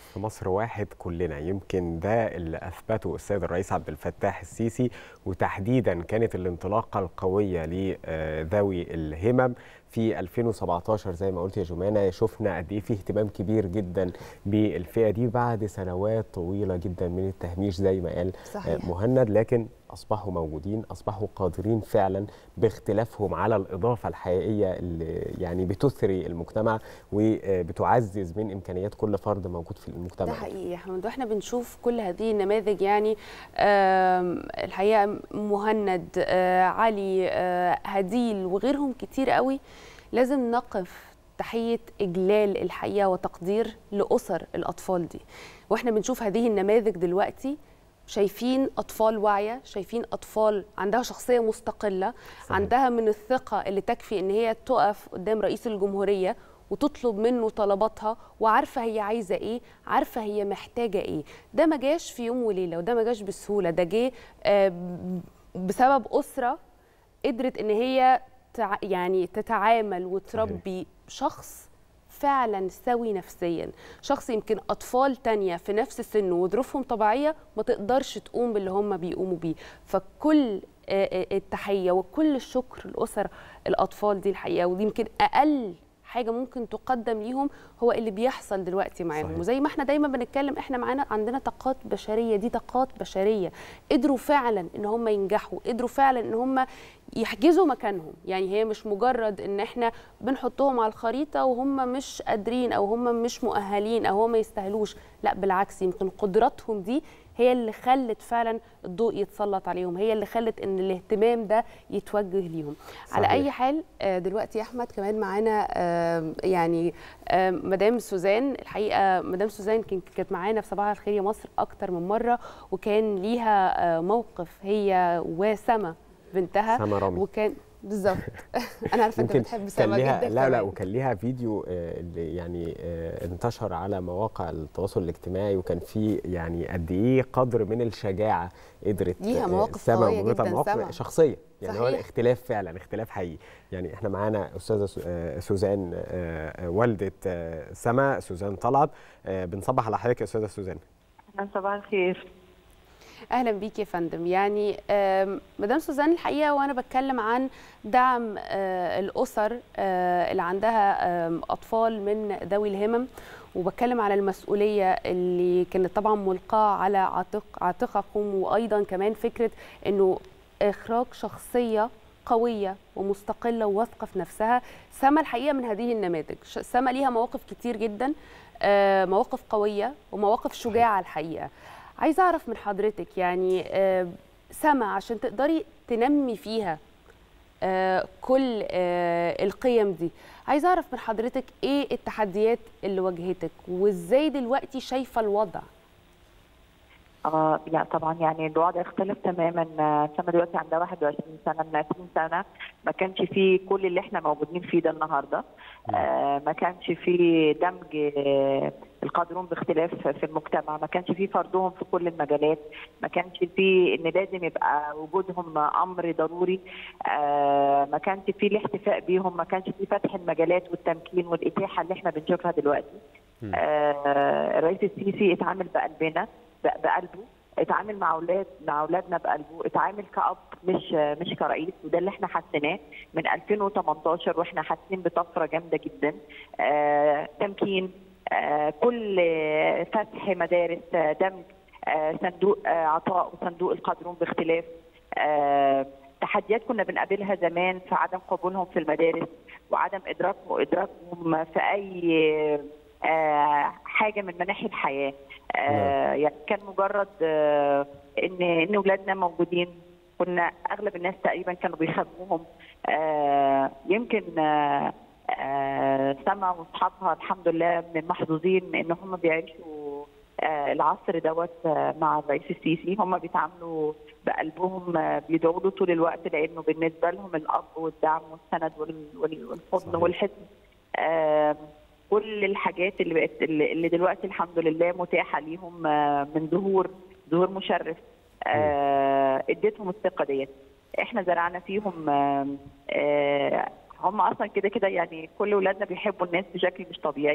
في مصر واحد كلنا يمكن ده اللي اثبته السيد الرئيس عبد الفتاح السيسي وتحديدا كانت الانطلاقه القويه لذوي الهمم في 2017 زي ما قلت يا جمانه شفنا قد ايه في اهتمام كبير جدا بالفئه دي بعد سنوات طويله جدا من التهميش زي ما قال صحيح. مهند لكن اصبحوا موجودين اصبحوا قادرين فعلا باختلافهم على الاضافه الحقيقيه اللي يعني بتثري المجتمع وبتعزز من امكانيات كل فرد موجود في المجتمع ده حقيقي يا حمد واحنا بنشوف كل هذه النماذج يعني آم، الحقيقه مهند آه، علي آه، هديل وغيرهم كتير قوي لازم نقف تحيه اجلال الحقيقه وتقدير لاسر الاطفال دي واحنا بنشوف هذه النماذج دلوقتي شايفين اطفال واعيه شايفين اطفال عندها شخصيه مستقله صحيح. عندها من الثقه اللي تكفي ان هي تقف قدام رئيس الجمهوريه وتطلب منه طلباتها وعارفه هي عايزه ايه عارفه هي محتاجه ايه ده ما جاش في يوم وليله وده ما جاش بسهوله ده جه آه، ب- بسبب اسره قدرت ان هي تع... يعني تتعامل وتربي شخص فعلا سوي نفسيا شخص يمكن اطفال تانية في نفس سنه وظروفهم طبيعيه ما تقدرش تقوم باللي هم بيقوموا بيه فكل آه، آه، التحيه وكل الشكر لاسر الاطفال دي الحقيقه ودي يمكن اقل حاجه ممكن تقدم ليهم هو اللي بيحصل دلوقتي معاهم صحيح. وزي ما احنا دايما بنتكلم احنا معانا عندنا طاقات بشريه دي طاقات بشريه قدروا فعلا ان هم ينجحوا قدروا فعلا ان هم يحجزوا مكانهم يعني هي مش مجرد ان احنا بنحطهم على الخريطه وهم مش قادرين او هم مش مؤهلين او هم ما يستاهلوش لا بالعكس يمكن قدراتهم دي هي اللي خلت فعلا الضوء يتسلط عليهم هي اللي خلت ان الاهتمام ده يتوجه ليهم على صحيح. اي حال آه، دلوقتي يا احمد كمان معانا آه، يعني آه، مدام سوزان الحقيقه مدام سوزان كان- كانت معانا في صباح الخير يا مصر اكتر من مره وكان ليها آه، موقف هي وسما بنتها سما رامي. وكان بالظبط انا عارفه انت يمكن بتحب كان سما ليها جدا لا لا كمان. وكان ليها فيديو آه، اللي يعني آه، انتشر على مواقع التواصل الاجتماعي وكان في يعني قد ايه قدر من الشجاعه قدرت ليها آه، مواقف سما قوية ومراتها جداً، مواقف سما. شخصيه يعني هو صحيح. الاختلاف فعلا اختلاف حقيقي يعني احنا معانا استاذه سو- آه، سوزان آه، آه، والده آه، سما سوزان طلعت آه، بنصبح على حضرتك يا استاذه سوزان أهلاً، صباح الخير اهلا بيك يا فندم يعني آم، مدام سوزان الحقيقه وانا بتكلم عن دعم آه، الاسر آه، اللي عندها آم، اطفال من ذوي الهمم وبتكلم على المسؤوليه اللي كانت طبعا ملقاه على عاتق عاتقكم وايضا كمان فكره انه اخراج شخصيه قويه ومستقله وواثقه في نفسها سما الحقيقه من هذه النماذج ش- سما ليها مواقف كتير جدا آه، مواقف قويه ومواقف شجاعه الحقيقه عايزه اعرف من حضرتك يعني آه، سما عشان تقدري تنمي فيها آه، كل آه، القيم دي عايزه اعرف من حضرتك ايه التحديات اللي واجهتك وازاي دلوقتي شايفه الوضع اه لا طبعا يعني الوضع اختلف تماما آه، سما دلوقتي عندها 21 سنه من 20 سنه ما كانش فيه كل اللي احنا موجودين فيه ده النهارده آه ما كانش فيه دمج آه، القادرون باختلاف في المجتمع ما كانش فيه فرضهم في كل المجالات ما كانش فيه ان لازم يبقى وجودهم امر ضروري آه ما كانش فيه الاحتفاء بيهم ما كانش فيه فتح المجالات والتمكين والاتاحه اللي احنا بنشوفها دلوقتي آه الرئيس السيسي اتعامل بقلبنا ب- بقلبه اتعامل مع اولاد مع اولادنا بقلبه اتعامل كاب مش مش كرئيس وده اللي احنا حسيناه من 2018 واحنا حاسين بطفره جامده جدا آه تمكين آه كل آه، فتح مدارس آه دمج آه صندوق آه عطاء وصندوق القادرون باختلاف آه تحديات كنا بنقابلها زمان في عدم قبولهم في المدارس وعدم ادراكهم ادراكهم في اي آه حاجه من مناحي الحياه آه يعني كان مجرد آه ان ان اولادنا موجودين كنا اغلب الناس تقريبا كانوا بيخبوهم آه يمكن آه آه سما واصحابها الحمد لله من المحظوظين ان هم بيعيشوا آه العصر دوت آه مع الرئيس السيسي هم بيتعاملوا بقلبهم آه بيدعوا له طول الوقت لانه بالنسبه لهم الاب والدعم والسند وال- وال- والحضن صحيح. والحزن آه كل الحاجات اللي بقت اللي اللي دلوقتي الحمد لله متاحه ليهم آه، من ظهور ظهور مشرف آه، اديتهم الثقه ديت احنا زرعنا فيهم آه، آه، هم اصلا كده كده يعني كل اولادنا بيحبوا الناس بشكل مش طبيعي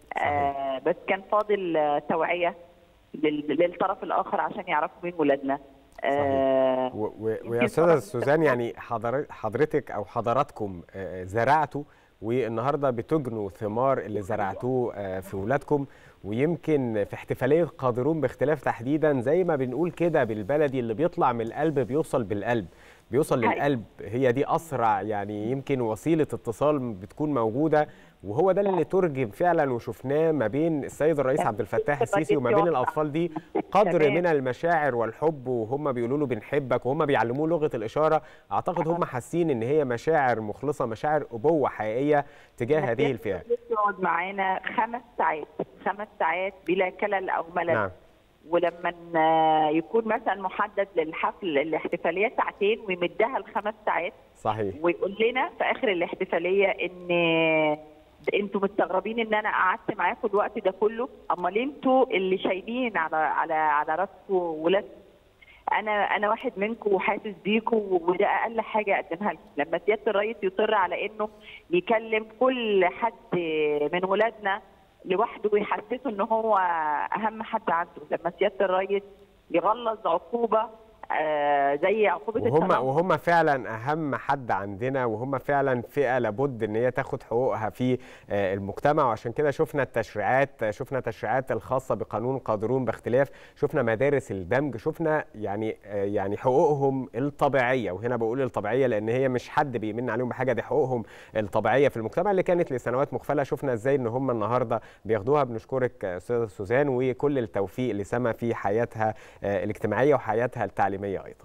آه بس كان فاضل آه، توعيه لل- للطرف الاخر عشان يعرفوا مين ولادنا آه و- و- ويا يمكن استاذه طبعاً سوزان يعني حضر- حضرتك او حضراتكم آه، زرعتوا والنهارده بتجنوا ثمار اللي زرعتوه آه، في ولادكم ويمكن في احتفاليه قادرون باختلاف تحديدا زي ما بنقول كده بالبلدي اللي بيطلع من القلب بيوصل بالقلب بيوصل حقيقي. للقلب هي دي اسرع يعني يمكن وسيله اتصال بتكون موجوده وهو ده اللي ترجم فعلا وشفناه ما بين السيد الرئيس عبد الفتاح السيسي وما بين الاطفال دي قدر تمام. من المشاعر والحب وهم بيقولوا له بنحبك وهم بيعلموه لغه الاشاره اعتقد هم حاسين ان هي مشاعر مخلصه مشاعر ابوه حقيقيه تجاه هذه الفئه يقعد معانا خمس ساعات خمس ساعات بلا كلل او ملل نعم ولما ن- يكون مثلا محدد للحفل الاحتفاليه ساعتين ويمدها لخمس ساعات صحيح ويقول لنا في اخر الاحتفاليه ان انتوا مستغربين ان انا قعدت معاكم الوقت ده كله امال انتوا اللي شايلين على على على راسكم ولاد انا انا واحد منكم وحاسس بيكم وده اقل حاجه اقدمها لكم لما سياده الرئيس يصر على انه يكلم كل حد من ولادنا لوحده ويحسسه ان هو اهم حد عنده لما سياده الرئيس يغلظ عقوبه آه زي عقوبه وهم التنمر. وهم فعلا اهم حد عندنا وهم فعلا فئه لابد ان هي تاخد حقوقها في آه، المجتمع وعشان كده شفنا التشريعات شفنا التشريعات الخاصه بقانون قادرون باختلاف شفنا مدارس الدمج شفنا يعني آه، يعني حقوقهم الطبيعيه وهنا بقول الطبيعيه لان هي مش حد بيمن عليهم بحاجه دي حقوقهم الطبيعيه في المجتمع اللي كانت لسنوات مخفله شفنا ازاي ان هم النهارده بياخدوها بنشكرك آه، استاذه سوزان وكل التوفيق لسما في حياتها آه، الاجتماعيه وحياتها التعليميه ايضا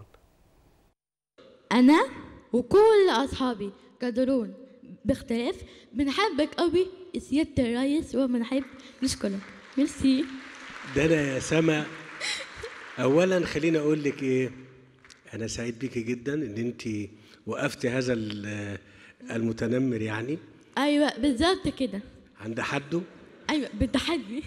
أنا وكل أصحابي قادرون باختلاف بنحبك قوي سيادة الرئيس وبنحب نشكرك ميرسي ده انا يا سما اولا خليني اقول لك ايه انا سعيد بيكي جدا ان انت وقفتي هذا ال- المتنمر يعني أيوة بالظبط كده عند حده أيوة بالتحدي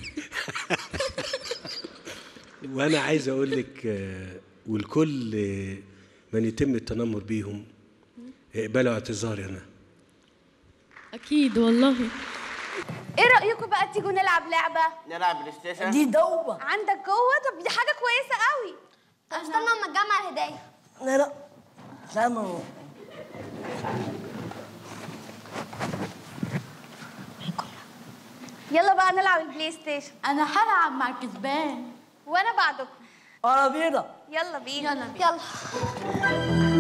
وانا عايز اقول لك آه، والكل آه، من يتم التنمر بيهم اقبلوا اعتذاري انا أكيد والله ايه رايكم بقى تيجوا نلعب لعبه نلعب بلاي ستيشن دي دوبة عندك جوه طب دي حاجه كويسه قوي طب استنى اما نجمع الهدايا لا لا لا ما هو يلا بقى نلعب البلاي ستيشن أنا هلعب مع الكسبان وانا بعدكم أنا بيضة يلا بينا يلا بينا. يلا